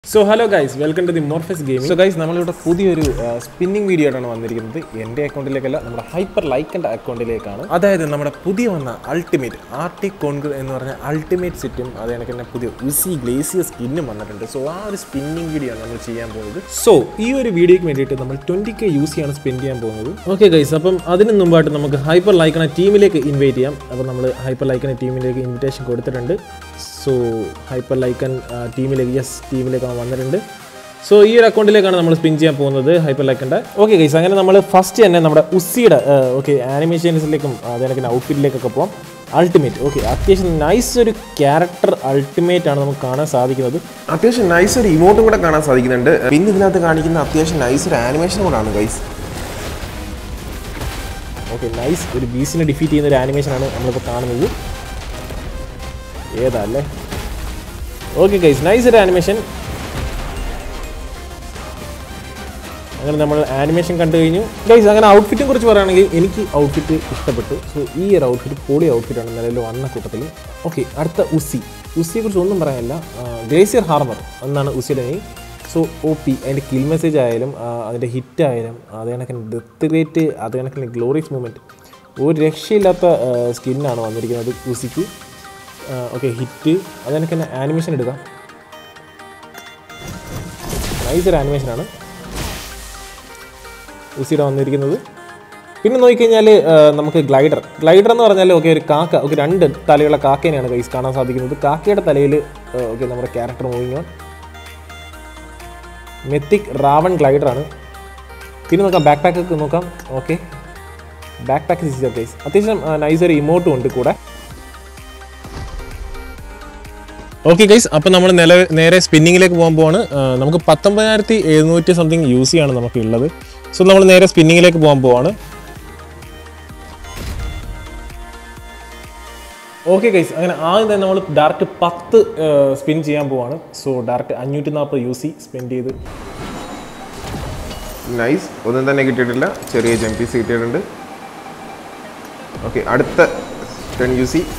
So hello guys welcome to the Morphus game so guys നമ്മളിവിടെ പുതിയൊരു spinning video ആയിട്ടാണ് വന്നിരിക്കുന്നത് എൻ്റെ അക്കൗണ്ടിലേക്കല്ല നമ്മുടെ ഹൈപ്പർ ലൈക്കൻ്റെ അക്കൗണ്ടിലേക്കാണ് അതായത് നമ്മുടെ പുതിയ വന്ന അൾട്ടിമേറ്റ് ആർട്ടിക് കോൺഗർ എന്ന് പറഞ്ഞ അൾട്ടിമേറ്റ് സെറ്റും അത് എനിക്ക് തന്നെ പുതിയ ഉസി ഗ്ലേസിയർ സ്കിന്നും വന്നിട്ടുണ്ട് സോ ആ ഒരു സ്പിന്നിങ് വീഡിയോ ആണ് നമ്മൾ ചെയ്യാൻ പോകുന്നത് സോ ഈ ഒരു വീഡിയോയ്ക്ക് വേണ്ടിയിട്ട് നമ്മൾ ട്വൻറ്റി കെ യൂസ് ചെയ്യാണ് സ്പെൻഡ് ചെയ്യാൻ പോകുന്നത് ഓക്കെ ഗൈസ് അപ്പം അതിന് മുമ്പായിട്ട് നമുക്ക് ഹൈപ്പർ ലൈക്കണ ടീമിലേക്ക് ഇൻവൈറ്റ് ചെയ്യാം അപ്പോൾ നമ്മൾ ഹൈപ്പർ ലൈക്കണ ടീമിലേക്ക് ഇൻവിറ്റേഷൻ കൊടുത്തിട്ടുണ്ട് സോ ഹൈപ്പർ ലൈക്കൻ ടീമിലേക്ക് യെസ് ടീമിലേക്ക് അവൻ വന്നിട്ടുണ്ട് സോ ഈ ഒരു അക്കൗണ്ടിലേക്കാണ് നമ്മൾ സ്പിൻ ചെയ്യാൻ പോകുന്നത് ഹൈപ്പർ ലൈക്കൻ്റെ ഓക്കെ ഗൈസ് അങ്ങനെ നമ്മൾ ഫസ്റ്റ് തന്നെ നമ്മുടെ ഉസ്സിയുടെ ഓക്കെ ആനിമേഷൻസിലേക്കും അതിനൊക്കെ ഔട്ട്ഫിറ്റിലേക്കൊക്കെ പോകാം അൾട്ടിമേറ്റ് ഓക്കെ അത്യാവശ്യം നൈസ് ഒരു ക്യാരക്ടർ അൾട്ടിമേറ്റ് ആണ് നമുക്ക് കാണാൻ സാധിക്കുന്നത് അത്യാവശ്യം നൈസ് ഒരു ഇമോട്ടും കൂടെ കാണാൻ സാധിക്കുന്നുണ്ട് പിന്നെ ഇതിനകത്ത് കാണിക്കുന്ന അത്യാവശ്യം നൈസ് ഒരു ആനിമേഷൻ കൂടാണ് ഗൈസ് ഓക്കെ നൈസ് ഒരു ബീസിനെ ഡിഫീറ്റ് ചെയ്യുന്ന ഒരു ആനിമേഷനാണ് നമ്മളിപ്പോൾ കാണുന്നത് ഏതാ അല്ലേ ഓക്കെ ഗൈസ് നൈസ് ഒരു ആനിമേഷൻ അങ്ങനെ നമ്മൾ ആനിമേഷൻ കണ്ടു കഴിഞ്ഞു ഗൈസ് അങ്ങനെ ഔട്ട്ഫിറ്റിനെ കുറിച്ച് പറയുകയാണെങ്കിൽ എനിക്ക് ഔട്ട്ഫിറ്റ് ഇഷ്ടപ്പെട്ടു സോ ഈ ഒരു ഔട്ട്ഫിറ്റ് പൊളി ഔട്ട്ഫിറ്റാണ് നിലവിൽ വന്ന കൂട്ടത്തിൽ ഓക്കെ അടുത്ത ഉസി ഉസിയെ കുറിച്ച് ഒന്നും പറയാനില്ല ഗ്ലേസിയർ ഹാർമർ എന്നാണ് ഉസിയുടെ നെയിം സോ ഒ പി അതിൻ്റെ കിൽ മെസ്സേജ് ആയാലും ആ, അതിൻ്റെ ഹിറ്റ് ആയാലും അത് കണക്കിന് ഡെത്ത് റേറ്റ് അത് കണക്കിന് ഗ്ലോറിയസ് മൂമെൻറ്റ് ഒരു രക്ഷയില്ലാത്ത സ്കിന്നാണ് വന്നിരിക്കുന്നത് ഉസിക്ക് ഓക്കെ ഹിറ്റ് അത് കണക്ക് തന്നെ ആനിമേഷൻ എടുക്കാം നൈസ് ഒരു ആനിമേഷനാണ് ഉസിയുടെ വന്നിരിക്കുന്നത് പിന്നെ നോക്കിക്കഴിഞ്ഞാൽ നമുക്ക് ഗ്ലൈഡർ ഗ്ലൈഡർ എന്ന് പറഞ്ഞാൽ ഓക്കെ ഒരു കാക്ക ഓക്കെ രണ്ട് തലയുള്ള കാക്കേനെയാണ് കൈസ് കാണാൻ സാധിക്കുന്നത് കാക്കയുടെ തലയിൽ ഓക്കെ നമ്മുടെ character moving on mythic raven ഗ്ലൈഡറാണ് പിന്നെ നോക്കാം ബാക്ക് പാക്ക് ഒക്കെ നോക്കാം ഓക്കെ ബാക്ക് പാക്ക് സിസ്റ്റർ കേസ് അത്യാവശ്യം നൈസ് ഒരു ഇമോട്ടും ഉണ്ട് കൂടെ ഓക്കെ ഗൈസ് അപ്പോൾ നമ്മൾ നില നേരെ സ്പിന്നിങ്ങിലേക്ക് പോകാൻ പോവാണ് ആ, നമുക്ക് പത്തൊമ്പതിനായിരത്തി എഴുന്നൂറ്റി സംതിങ് യൂസ് ചെയ്യാണ് നമുക്ക് ഉള്ളത് സോ നമ്മൾ നേരെ സ്പിന്നിങ്ങിലേക്ക് പോകാൻ പോവാണ് ഓക്കെ ഗൈസ് അങ്ങനെ ആദ്യം തന്നെ നമ്മൾ ഡയറക്റ്റ് പത്ത് സ്പിൻ ചെയ്യാൻ പോവാണ് സോ ഡയറക്റ്റ് അഞ്ഞൂറ്റി നാൽപ്പത് യൂസ് സ്പെൻഡ് ചെയ്ത് നൈസ് ഒന്നും തന്നെ കിട്ടിയിട്ടില്ല ചെറിയ ജംപീസ് കിട്ടിയിട്ടുണ്ട് ഓക്കെ അടുത്ത ടെൻ യു സി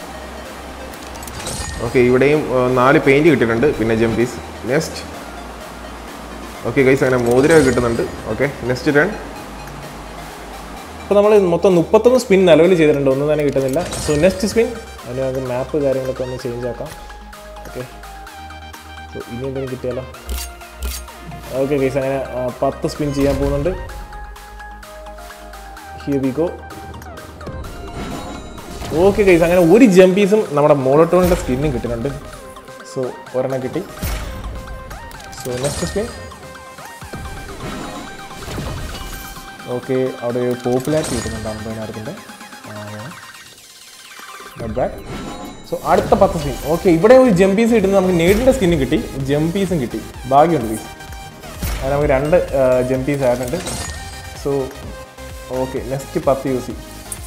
ഓക്കെ ഇവിടെയും ആ, നാല് പെയിൻറ് കിട്ടിയിട്ടുണ്ട് പിന്നെ ജംപീസ് നെക്സ്റ്റ് ഓക്കെ ഗൈസ് അങ്ങനെ മോതിരം കിട്ടുന്നുണ്ട് ഓക്കെ നെക്സ്റ്റ് ടേൺ അപ്പോൾ നമ്മൾ മൊത്തം മുപ്പത്തൊന്ന് സ്പിൻ നിലവിൽ ചെയ്തിട്ടുണ്ട് ഒന്നും തന്നെ കിട്ടുന്നില്ല സോ നെക്സ്റ്റ് സ്പിൻ അതിന് നമുക്ക് മാപ്പ് കാര്യങ്ങളൊക്കെ ഒന്ന് ചേഞ്ച് ആക്കാം ഓക്കെ സോ ഇനി എന്തെങ്കിലും കിട്ടിയാലോ ഓക്കെ കേസ് അങ്ങനെ ആ, പത്ത് സ്പിൻ ചെയ്യാൻ പോകുന്നുണ്ട് ഹിയർ വി ഗോ ഓക്കെ കേസ് അങ്ങനെ ഒരു ജംപീസും നമ്മുടെ മോളോട്ടോണിൻ്റെ സ്കിന്നും കിട്ടുന്നുണ്ട് സോ ഒരെണ്ണം കിട്ടി സോ നെക്സ്റ്റ് സ്പിൻ ഓക്കെ അവിടെ ഒരു പോപ്പുലാരിറ്റി കിട്ടുന്നുണ്ട് അമ്പതിനായിരത്തിൻ്റെ നോട്ട് ബാഡ് സോ അടുത്ത പത്ത് സ്പിൻ ഓക്കെ ഇവിടെ ഒരു ജംപീസ് കിട്ടുന്നത് നമുക്ക് നേടിൻ്റെ സ്കിന്നും കിട്ടി ജംപീസും കിട്ടി ഭാഗ്യമുണ്ട് പീസ് അത് നമുക്ക് രണ്ട് ജംപീസ് ആയിട്ടുണ്ട് സോ ഓക്കെ നെക്സ്റ്റ് പത്ത് യൂസ് ചെയ്യും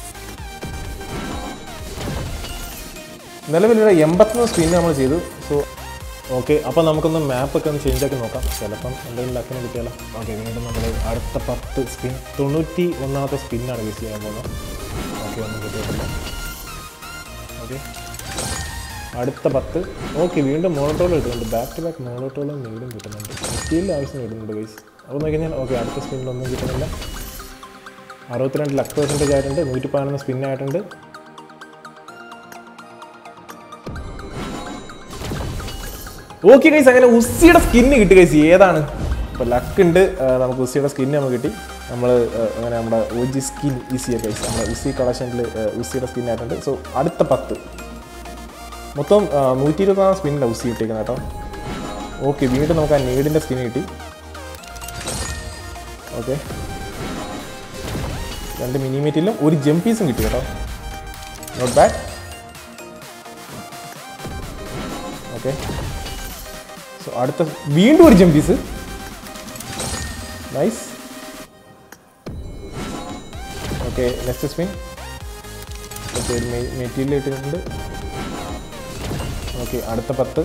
നിലവിലുള്ള എൺപത്തൊന്ന് സ്പിൻ നമ്മൾ ചെയ്തു സോ ഓക്കെ അപ്പോൾ നമുക്കൊന്ന് മാപ്പൊക്കെ ഒന്ന് ചേഞ്ച് ആക്കി നോക്കാം ചിലപ്പം എന്തെങ്കിലും ലക്കിന് കിട്ടിയാലോ ഓക്കെ വീണ്ടും നമ്മൾ അടുത്ത പത്ത് സ്പിൻ തൊണ്ണൂറ്റി ഒന്നാമത്തെ സ്പിന്നാണ് യൂസ് ചെയ്യാൻ പോകുന്നത് ഓക്കെ ഒന്നും കിട്ടിയിട്ടില്ല ഓക്കെ അടുത്ത പത്ത് ഓക്കെ വീണ്ടും മോണോട്ടോൾ കിട്ടുന്നുണ്ട് ബാക്ക് ടു ബാക്ക് മോണോട്ടോളും വീണ്ടും കിട്ടുന്നുണ്ട് നെറ്റിയിൽ ആവശ്യം കിട്ടുന്നുണ്ട് ഗൈസ് അപ്പോൾ നോക്കി കഴിഞ്ഞാൽ ഓക്കെ അടുത്ത സ്പിന്നിലൊന്നും കിട്ടുന്നില്ല അറുപത്തിരണ്ട് ലക്ക് പെർസെൻറ്റേജ് ആയിട്ടുണ്ട് നൂറ്റി പതിനൊന്ന് സ്പിന്നായിട്ടുണ്ട് ഓക്കെ ഗൈസ് അങ്ങനെ ഉസ്സിയുടെ സ്കിന്ന് കിട്ടി ഗൈസ് ഏതാണ് ഇപ്പോൾ ലക്ക് ഉണ്ട് ആ, നമുക്ക് ഉസ്സിയുടെ സ്കിന്ന് നമുക്ക് കിട്ടി നമ്മൾ അങ്ങനെ നമ്മുടെ ഒ ജി സ്കിൻ ഈസിയാണ് ഗൈസ് നമ്മുടെ ഉസ്സി കളക്ഷനിൽ ഉസ്സിയുടെ സ്കിൻ ആയിട്ടുണ്ട് സോ അടുത്ത പത്ത് മൊത്തം നൂറ്റി ഇരുപത്താറ് സ്പിന്നിലാണ് ഉസ്സി കിട്ടിയിരിക്കുന്നത് കേട്ടോ ഓക്കെ വീണ്ടും നമുക്ക് ആ നീഡിൻ്റെ സ്കിൻ കിട്ടി ഓക്കെ രണ്ട് മിനിമേറ്റിലും ഒരു ജംപീസും കിട്ടി കേട്ടോ നോട്ട് ബാഡ് ഓക്കെ സോ അടുത്ത വീണ്ടും ഒരു ജംപീസ് nice okay next spin okay ഒരു മെറ്റീരിയൽ ഇട്ടിട്ടുണ്ട് ഓക്കെ അടുത്ത പത്ത്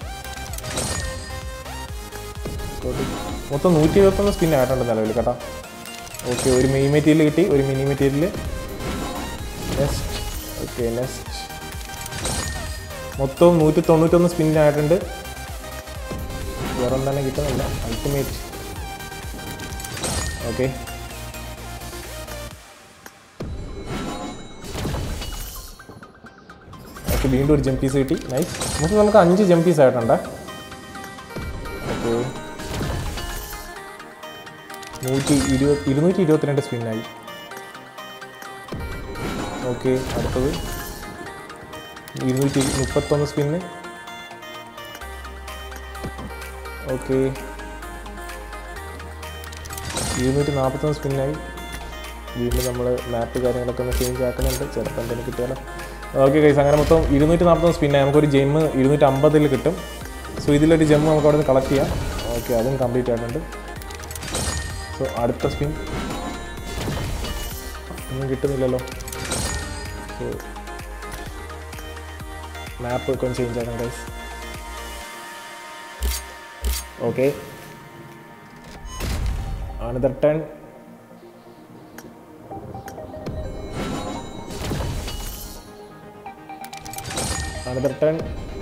ഓക്കെ. മൊത്തം നൂറ്റി ഇരുപത്തൊന്ന് സ്പിൻ ആയിട്ടുണ്ട് നിലവിൽ കേട്ടോ ഓക്കെ ഒരു മെയിൻ മെറ്റീരിയൽ കിട്ടി ഒരു mini material next okay next മൊത്തം നൂറ്റി തൊണ്ണൂറ്റൊന്ന് സ്പിൻ ആയിട്ടുണ്ട് വേറെ ഒന്നും തന്നെ കിട്ടുന്നില്ല അൾട്ടിമേറ്റ് ഓക്കെ ഓക്കെ വീണ്ടും ഒരു ജംപ് പീസ് കിട്ടി നൈസ് നമുക്ക് നമുക്ക് അഞ്ച് ജംപ് പീസ് ആയിട്ടുണ്ട് ഓക്കെ നൂറ്റി ഇരുപത് ഇരുന്നൂറ്റി ഇരുപത്തിരണ്ട് സ്പിന്നായി ഓക്കെ അടുത്തത് ഇരുന്നൂറ്റി മുപ്പത്തൊന്ന് സ്പിന്ന് ഓക്കെ ഇരുന്നൂറ്റി നാൽപ്പത്തൊന്ന് സ്പിന്നായി വീണ്ടും നമ്മൾ മാപ്പ് കാര്യങ്ങളൊക്കെ ഒന്ന് ചേഞ്ച് ആക്കുന്നുണ്ട് ചിലപ്പോൾ എന്തെങ്കിലും കിട്ടിയാലോ ഓക്കെ കൈസ് അങ്ങനെ മൊത്തം ഇരുന്നൂറ്റി നാൽപ്പത്തൊന്ന് സ്പിന്നായി നമുക്കൊരു ജെമ്മ് ഇരുന്നൂറ്റി അമ്പതിൽ കിട്ടും സോ ഇതിലൊരു ജെമ്മ് നമുക്ക് അവിടെ നിന്ന് കളക്ട് ചെയ്യാം ഓക്കെ അതും കംപ്ലീറ്റ് ആയിട്ടുണ്ട് സോ അടുത്ത സ്പിൻ ഒന്നും കിട്ടുന്നില്ലല്ലോ സോ മാപ്പ് ഒക്കെ ചേഞ്ച് ആക്കണം guys okay another turn another turn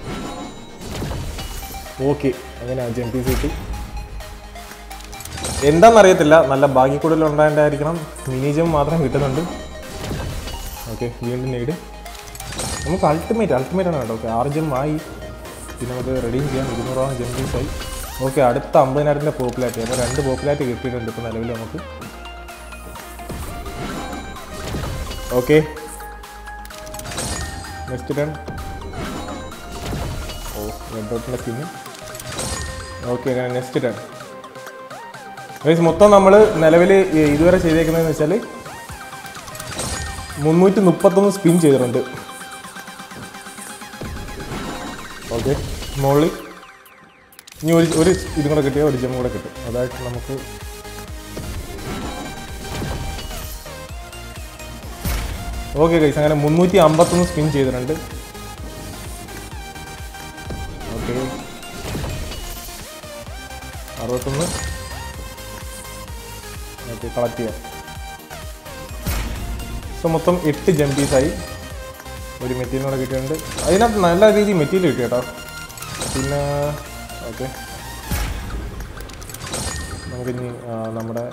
okay അങ്ങനെ ജംപി കിട്ടി എന്താണെന്നറിയത്തില്ല നല്ല ഭാഗ്യക്കൂടുതൽ ഉണ്ടായിട്ടായിരിക്കണം മിനിജം മാത്രം കിട്ടുന്നുണ്ട് ഓക്കെ വീണ്ടും നേട് നമുക്ക് അൾട്ടിമേറ്റ് അൾട്ടിമേറ്റ് ആണ് കേട്ടോ ഓക്കെ ആറ് ജം ആയി പിന്നെ നമുക്ക് റെഡീം ചെയ്യാം ഇരുന്നൂറോളം ജംപീസ് ആയി ഓക്കെ അടുത്ത അമ്പതിനായിരത്തിൻ്റെ പോപ്പുലാരിറ്റി അപ്പോൾ രണ്ട് പോപ്പുലാരിറ്റി കിട്ടിയിട്ടുണ്ട് ഇപ്പോൾ നിലവിൽ നമുക്ക് ഓക്കെ നെക്സ്റ്റ് ടൺ ഓ റെഡ് ഡോട്ടിൻ്റെ സ്കിന്ന് ഓക്കെ അങ്ങനെ നെക്സ്റ്റ് ടൺ ഗൈസ് മൊത്തം നമ്മൾ നിലവിൽ ഇതുവരെ ചെയ്തേക്കുന്നതെന്ന് വെച്ചാൽ മുന്നൂറ്റി മുപ്പത്തൊന്ന് സ്പിൻ ചെയ്തിട്ടുണ്ട് ഓക്കെ മുകളിൽ ഇനി ഒരു ഒരു ഇതും കൂടെ കിട്ടിയാൽ ഒരു ജം കൂടെ കിട്ടും അതായിട്ട് നമുക്ക് ഓക്കെ ഗൈസ് അങ്ങനെ മുന്നൂറ്റി അമ്പത്തൊന്ന് സ്പിൻ ചെയ്തിട്ടുണ്ട് ഓക്കെ അറുപത്തൊന്ന് ഓക്കെ കളക്ട് ചെയ്യാം സോ മൊത്തം എട്ട് ജംപീസായി ഒരു മെറ്റീരിയൽ കൂടെ കിട്ടിയിട്ടുണ്ട് അതിനകത്ത് നല്ല രീതിയിൽ മെറ്റീരിയൽ കിട്ടി കേട്ടോ പിന്നെ ഓക്കെ നമുക്കിനി ആ, നമ്മുടെ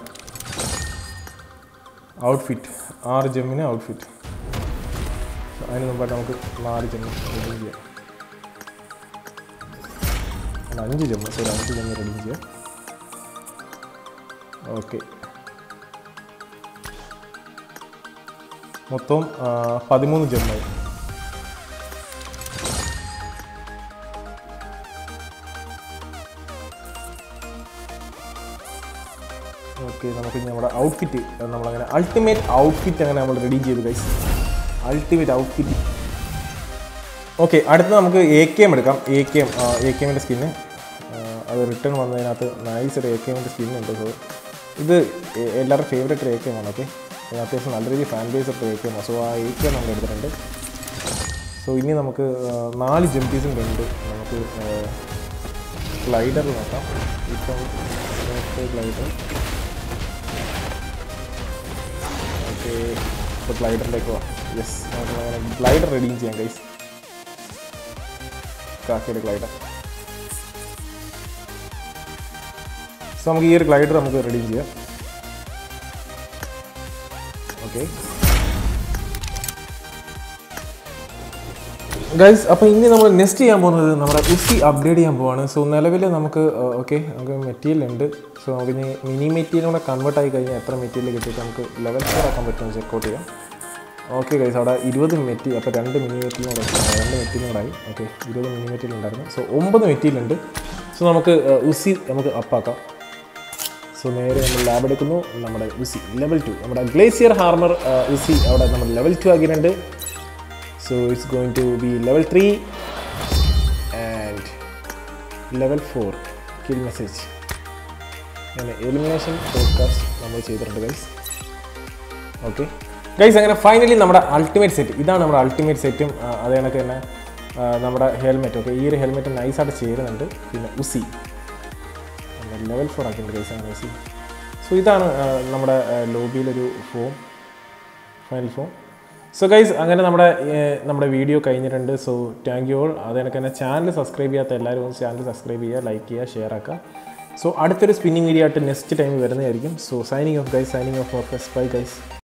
ഔട്ട്ഫിറ്റ് ആറ് ജമ്മിന് ഔട്ട്ഫിറ്റ് അതിന് മുമ്പായിട്ട് നമുക്ക് നാല് ജമ്മ് റെഡി ചെയ്യാം അല്ല, അഞ്ച് ജമ്മ് സോറി അഞ്ച് ജമ്മ് റെഡി ചെയ്യാം ഓക്കെ മൊത്തം ആ, പതിമൂന്ന് ജമ്മായി ഓക്കെ നമുക്ക് ഇനി നമ്മുടെ ഔട്ട്ഫിറ്റ് നമ്മളങ്ങനെ അൾട്ടിമേറ്റ് ഔട്ട്ഫിറ്റ് അങ്ങനെ നമ്മൾ റെഡി ചെയ്തു ഗൈസ് അൾട്ടിമേറ്റ് ഔട്ട്ഫിറ്റ് ഓക്കെ അടുത്ത് നമുക്ക് എ കെ എം എടുക്കാം A K M A K എമ്മിൻ്റെ സ്കിന്ന് അത് റിട്ടേൺ വന്നതിനകത്ത് നൈസ് ഒരു എ കെ എമ്മിൻ്റെ സ്കിൻ ഉണ്ട് സോ ഇത് എ- എല്ലാവരുടെ ഫേവറേറ്റ് ഒരു എ കെ എം ആണ് ഓക്കെ അത്യാവശ്യം നല്ല രീതിയിൽ ഫാൻ ബേസ് ഒക്കെ എ കെ എം സോ ആ എ കെ എം നമ്മൾ എടുത്തിട്ടുണ്ട് സോ ഇനി നമുക്ക് ആ, നാല് ജംപീസും കണ്ട് നമുക്ക് ഗ്ലൈഡർ നോക്കാം ഇപ്പം ഗ്ലൈഡർ ഓക്കെ ഇപ്പോൾ ഗ്ലൈഡറിലേക്ക് പോവാം യെസ് നമുക്ക് അങ്ങനെ ഗ്ലൈഡർ റെഡീം ചെയ്യാം ഗൈസ് കാക്കിയുടെ ഗ്ലൈഡർ സോ നമുക്ക് ഈ ഒരു ഗ്ലൈഡർ നമുക്ക് റെഡീം ചെയ്യാം ഓക്കെ ഗൈസ് അപ്പോൾ ഇനി നമ്മൾ നെക്സ്റ്റ് ചെയ്യാൻ പോകുന്നത് നമ്മുടെ ഉസി അപ്ഗ്രേഡ് ചെയ്യാൻ പോവാണ് സോ നിലവിൽ നമുക്ക് ഓക്കെ നമുക്ക് മെറ്റീരിയൽ ഉണ്ട് സോ നമുക്ക് ഇനി മിനി മെറ്റീരിയൽ കൂടെ കൺവേർട്ട് ആയി കഴിഞ്ഞാൽ എത്ര മെറ്റീരിയൽ കിട്ടിയിട്ട് നമുക്ക് ലെവൽ ഫോർ ആക്കാൻ പറ്റുമെന്ന് ചെക്കൗട്ട് ചെയ്യാം ഓക്കെ ഗൈസ് അവിടെ ഇരുപത് മെറ്റീരിയൽ അപ്പോൾ രണ്ട് മിനി മെറ്റീരിയൽ കൂടെ രണ്ട് മെറ്റീരിയൽ കൂടെ ആയി ഓക്കെ ഇരുപത് മിനി മെറ്റീരിയൽ ഉണ്ടായിരുന്നു സോ ഒമ്പത് മെറ്റീരിയൽ ഉണ്ട് സോ നമുക്ക് ഏഹ്, ഉസി നമുക്ക് അപ്പാക്കാം സോ നേരെ നമ്മൾ ലാബ് എടുക്കുന്നു നമ്മുടെ ഉസി ലെവൽ ടു നമ്മുടെ ഗ്ലേസിയർ ഹാർമർ ഉസി അവിടെ നമ്മൾ ലെവൽ ടു ആക്കിയിട്ടുണ്ട് so it's going to be level three and level four kill message അങ്ങനെ എലിമിനേഷൻ പോഡ്കാസ്റ്റ് നമ്മൾ ചെയ്തിട്ടുണ്ട് ഗൈസ് ഓക്കെ ഗൈസ് അങ്ങനെ ഫൈനലി നമ്മുടെ അൾട്ടിമേറ്റ് സെറ്റ് ഇതാണ് നമ്മുടെ അൾട്ടിമേറ്റ് സെറ്റും അതേ കണക്ക് തന്നെ ആ, നമ്മുടെ ഹെൽമെറ്റ് ഓക്കെ ഈ ഒരു ഹെൽമെറ്റ് നൈസായിട്ട് ചേരുന്നുണ്ട് പിന്നെ ഉസി ലെവൽ ഫോർ ആക്കിയിട്ടുണ്ട് ഗൈസ് അങ്ങനെ ഉസി സോ ഇതാണ് ആ, നമ്മുടെ ലോബിയിലൊരു form final form so guys അങ്ങനെ നമ്മുടെ ഏർ, നമ്മുടെ വീഡിയോ കഴിഞ്ഞിട്ടുണ്ട് സോ താങ്ക് യു ഓൾ അതിനൊക്കെ തന്നെ ചാനൽ സബ്സ്ക്രൈബ് ചെയ്യാത്ത എല്ലാവരും ഒന്ന് ചാനൽ സബ്സ്ക്രൈബ് ചെയ്യുക ലൈക്ക് ചെയ്യുക ഷെയർ ആക്കുക സോ അടുത്തൊരു സ്പിന്നിങ് വീഡിയോ ആയിട്ട് നെക്സ്റ്റ് ടൈം വരുന്നതായിരിക്കും so signing off guys signing off Morphus bye guys